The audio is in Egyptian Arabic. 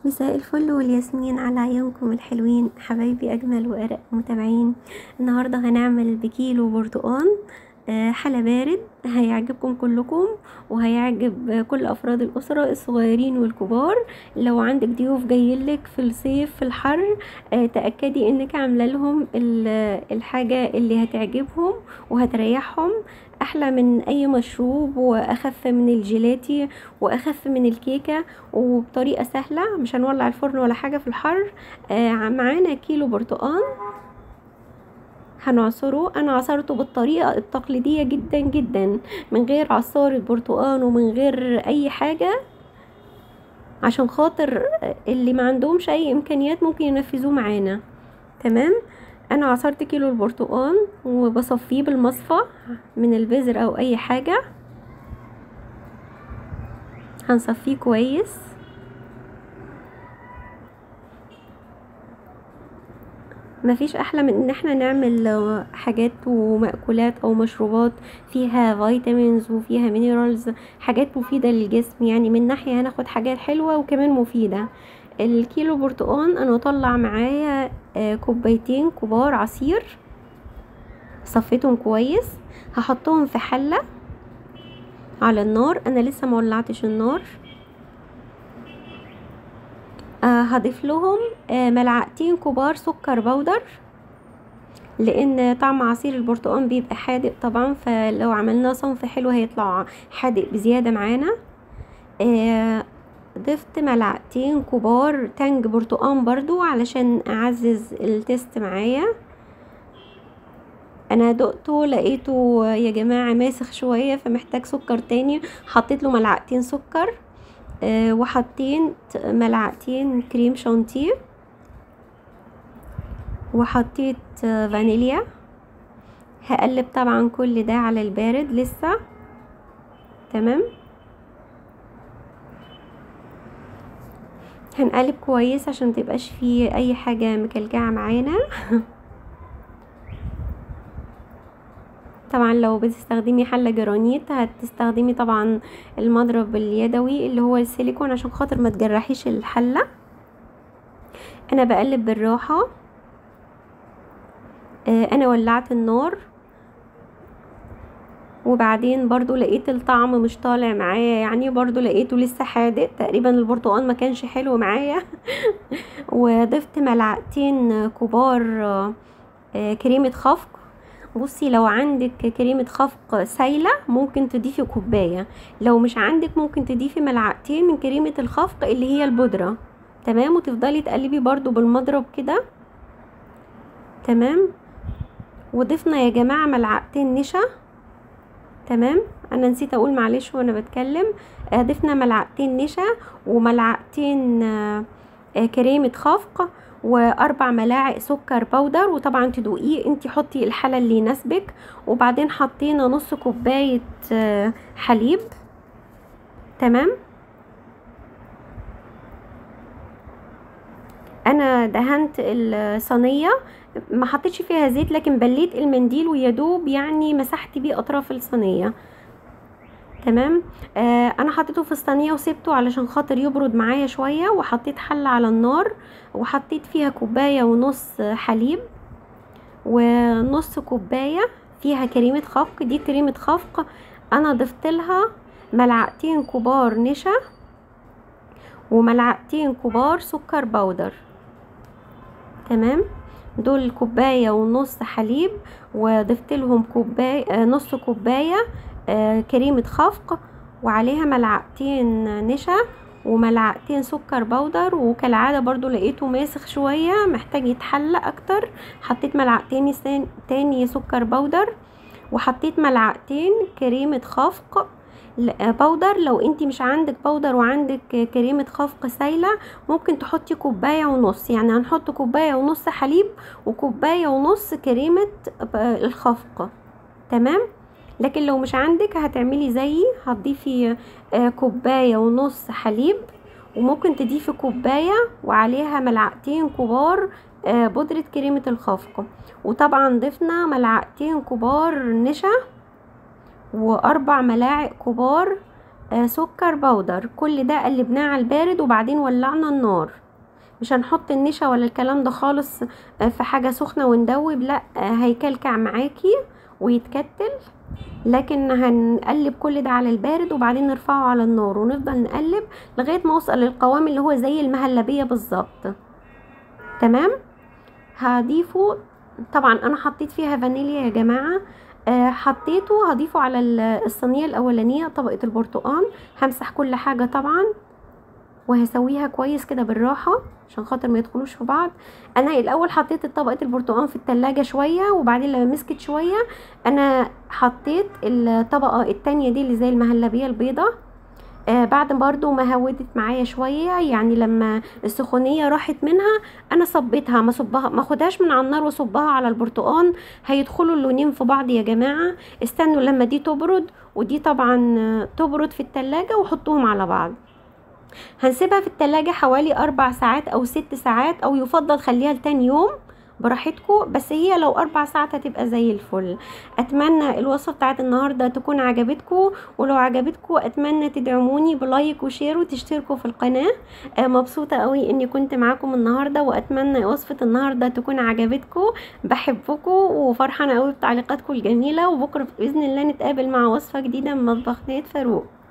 مساء الفل والياسمين على عيونكم الحلوين حبايبي اجمل وارق متابعين النهارده هنعمل بكيلو برتقان آه، حلا بارد هيعجبكم كلكم وهيعجب كل افراد الاسره الصغيرين والكبار لو عندك ضيوف جايلك في الصيف في الحر آه، تاكدي انك عامله لهم ال- الحاجه اللي هتعجبهم وهتريحهم احلى من اي مشروب واخف من الجيلاتي واخف من الكيكه وبطريقه سهله مش هنولع الفرن ولا حاجه في الحر آه، معانا كيلو برتقان هنعصره انا عصرته بالطريقه التقليديه جدا جدا من غير عصارة برتقان ومن غير اي حاجه عشان خاطر اللي ما عندهمش اي امكانيات ممكن ينفذوه معانا تمام انا عصرت كيلو البرتقان وبصفيه بالمصفى من البذر او اي حاجه هنصفيه كويس مفيش احلى من ان احنا نعمل حاجات ومأكولات او مشروبات فيها فيتامينز وفيها مينرالز حاجات مفيدة للجسم يعني من ناحية هناخد حاجات حلوة وكمان مفيدة الكيلو برتقان انا طلع معايا آه، كوبايتين كبار عصير صفيتهم كويس هحطهم في حلة على النار انا لسه مولعتش النار آه هضيف لهم آه ملعقتين كبار سكر بودر لان طعم عصير البرتقال بيبقى حادق طبعا فلو عملناه صنف حلو هيطلع حادق بزياده معانا آه ضفت ملعقتين كبار تانج برتقال برضو علشان اعزز التست معايا انا دقته لقيته يا جماعه ماسخ شويه فمحتاج سكر تاني حطيت له ملعقتين سكر آه، وحطيت ملعقتين كريم شانتيه وحطيت آه، فانيليا هقلب طبعا كل ده على البارد لسه تمام هنقلب كويس عشان متبقاش فيه اي حاجة مكلكعة معانا طبعا لو بتستخدمي حلة جرانيت هتستخدمي طبعا المضرب اليدوي اللي هو السيليكون عشان خاطر ما تجرحيش الحلة انا بقلب بالراحة آه، انا ولعت النار وبعدين برضو لقيت الطعم مش طالع معايا يعني برضو لقيته لسه حادق تقريبا البرتقال ما كانش حلو معايا وضفت ملعقتين كبار آه، آه، كريمة خفق بصي لو عندك كريمة خفق سايلة ممكن تضيفي كوباية لو مش عندك ممكن تضيفي ملعقتين من كريمة الخفق اللي هي البودرة تمام وتفضلي تقلبي برضو بالمضرب كده تمام وضفنا يا جماعة ملعقتين نشا تمام انا نسيت اقول معلش وانا بتكلم آه، ضفنا ملعقتين نشا وملعقتين آه، آه، كريمة خفق واربع ملاعق سكر بودر وطبعا تدوقيه انتي حطي الحلى اللي يناسبك وبعدين حطينا نص كوباية آه، حليب تمام انا دهنت الصينيه ما حطيتش فيها زيت لكن بليت المنديل ويدوب يعني مسحت بيه اطراف الصينيه تمام آه انا حطيته في الصينيه وسبته علشان خاطر يبرد معايا شويه وحطيت حله على النار وحطيت فيها كوبايه ونص حليب ونص كوبايه فيها كريمه خفق دي كريمه خفق انا ضفت لها ملعقتين كبار نشا وملعقتين كبار سكر بودر تمام دول كوبايه ونص حليب وضفت لهم كوبايه آه، نص كوبايه آه، كريمه خفق وعليها ملعقتين نشا وملعقتين سكر بودر وكالعاده برضو لقيته ماسخ شويه محتاج يتحلى اكتر حطيت ملعقتين سان- تاني سكر بودر وحطيت ملعقتين كريمه خفق ل- آه، بودر لو انتي مش عندك بودر وعندك كريمه خفق سايله ممكن تحطي كوبايه ونص يعني هنحط كوبايه ونص حليب وكوبايه ونص كريمه آه، الخفق تمام لكن لو مش عندك هتعملي زيي هتضيفي آه، كوبايه ونص حليب وممكن تضيفي كوبايه وعليها ملعقتين كبار آه، بودرة كريمة الخفق وطبعا ضفنا ملعقتين كبار نشا واربع ملاعق كبار آه سكر بودر كل ده قلبناه على البارد وبعدين ولعنا النار مش هنحط النشا ولا الكلام ده خالص آه في حاجة سخنة وندوب لا آه هيكلكع معاكي ويتكتل لكن هنقلب كل ده على البارد وبعدين نرفعه على النار ونفضل نقلب لغاية ما اوصل للقوام اللي هو زي المهلبية بالظبط تمام هضيفه طبعا انا حطيت فيها فانيليا يا جماعة آه حطيته هضيفه على الصينية الاولانية طبقة البرتقال همسح كل حاجة طبعا وهسويها كويس كده بالراحه عشان خاطر ما يدخلوش في بعض انا الاول حطيت طبقه البرتقال في التلاجة شويه وبعدين لما مسكت شويه انا حطيت الطبقه التانية دي اللي زي المهلبيه البيضه آه بعد برضو ما هودت معايا شويه يعني لما السخونيه راحت منها انا صبيتها ما صبها ما خدهاش من على النار وصبها على البرتقال هيدخلوا اللونين في بعض يا جماعه استنوا لما دي تبرد ودي طبعا تبرد في التلاجة وحطوهم على بعض هنسيبها في التلاجة حوالي أربع ساعات أو ست ساعات أو يفضل خليها لتاني يوم براحتكم بس هي لو اربع ساعات هتبقى زي الفل اتمنى الوصفه بتاعت النهارده تكون عجبتكم ولو عجبتكم اتمنى تدعموني بلايك وشير وتشتركوا في القناه آه مبسوطه قوي اني كنت معاكم النهارده واتمنى وصفه النهارده تكون عجبتكم بحبكم وفرحانه قوي بتعليقاتكم الجميله وبكره باذن الله نتقابل مع وصفه جديده من مطبخ نيت فاروق